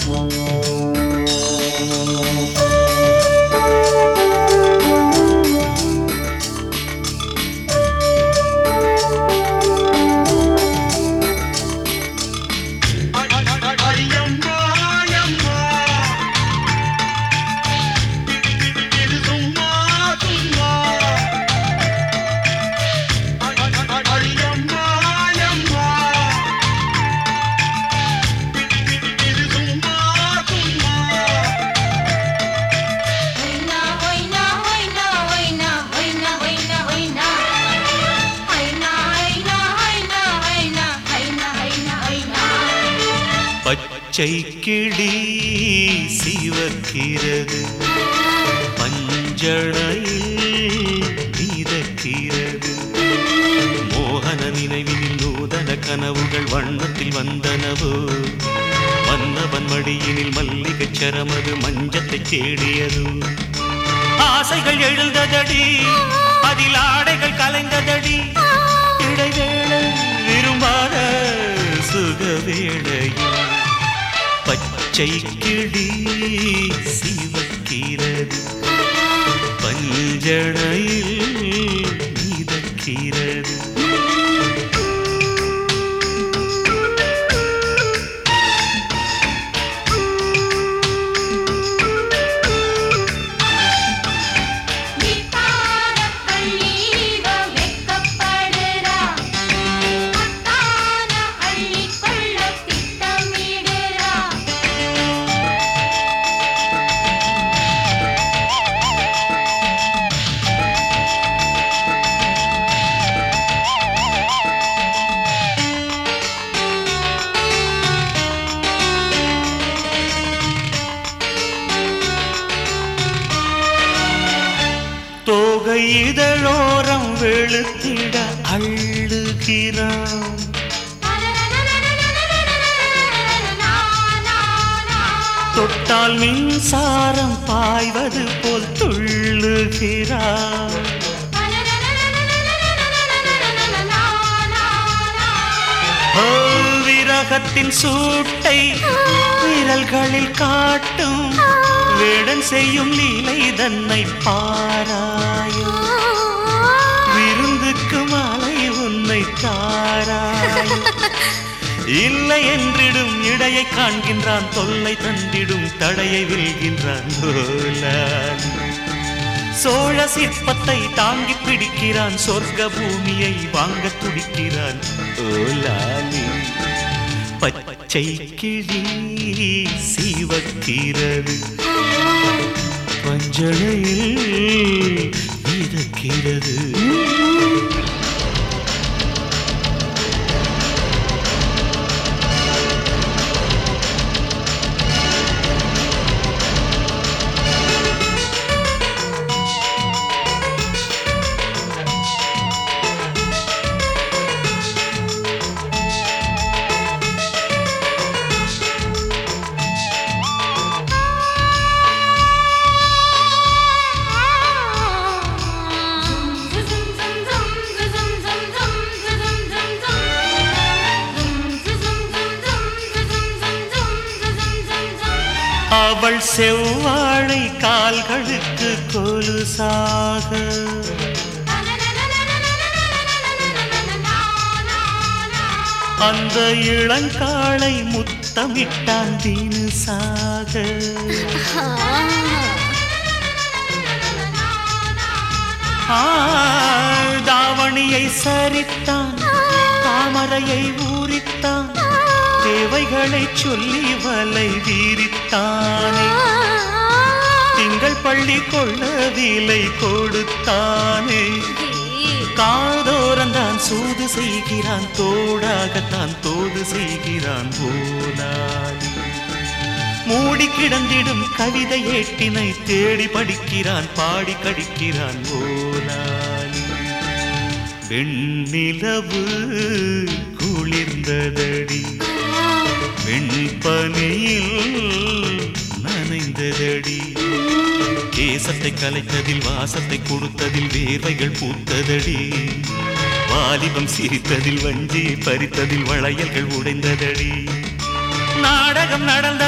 அடியம்மா அம்மா இது சும்மா சும்மா அடியம்மா அம்மா இது சும்மா சும்மா வைனா வைனா வைனா வைனா வைனா வைனா வைனா வைனா வைனா வைனா வைனா வைனா வைனா வைனா பச்சை கிளி சிவக்கிறது பஞ்சணையில் மீதக்கிறது மோகன நினைவினில் நூதன கனவுகள் வண்ணத்தில் வந்தனவோ மன்னவன் மடியினில் மல்லிகைச் சரமது மஞ்சத்தை தேடியது ஆசைகள் எழுந்ததடி அதில் ஆடைகள் கலைந்ததடி இடைவேளை விரும்பாத சுகவேளையில் பச்சை கிளி சிவக்கிறது பஞ்சணையில் மிதக்கிறது விட்டார பள்ளியில வெக்கப்படுறா அத்தான அள்ளி கொள்ள திட்டமிடுறா தோகை இதழோரம் வெளுத்திட அள்ளுகிறான் தொட்டால் மின்சாரம் பாய்வது போல் துள்ளுகிறான் ஓ, விரகத்தின் சூட்டை விரல்களில் காட்டும் வேடன் செய்யும் லீலை தன்னை பாராயோ விருந்துக்கு மாலை உன்னை தாராய் இல்லை என்றிடும் இடையை காண்கின்றான் தொல்லை தந்திடும் தடையை வெல்கின்றான் ஓலான் சோழ சிற்பத்தை தாங்கி பிடிக்கிறான் சொர்க்க பூமியை வாங்க துடிக்கிறான் ஓலாலி பச்சை கிளி சிவக்கிறது பஞ்சனையில் மிதக்கிறது அவள் செவ்வாழை கால்களுக்கு கொலுசாக அந்த இளங்காளை முத்தமிட்டான் தினுசாக ஆ, தாவணியை சரித்தான் தாமரையை ஊறித்தான் தேவைகளை சொல்லி வலை வீரித்தானே திங்கள் பள்ளி கொள்ள விலை கொடுத்தானே காதோரந்தான் சூது செய்கிறான் தோடாகத்தான் தோது செய்கிறான் போனாலி மூடி கிடந்திடும் கவிதை ஏட்டினை தேடி படிக்கிறான் பாடி கடிக்கிறான் போனாலி வெண்ணிலவு குளிர்ந்ததடி வெண்பனியில் நனைந்ததடி கேசத்தை கலைத்ததில் வாசத்தை கொடுத்ததில் வேர்வைகள் பூத்ததடி வாலிபம் சிரித்ததில் வஞ்சி பறித்ததில் வளையல்கள் உடைந்ததடி நாடகம் நடந்த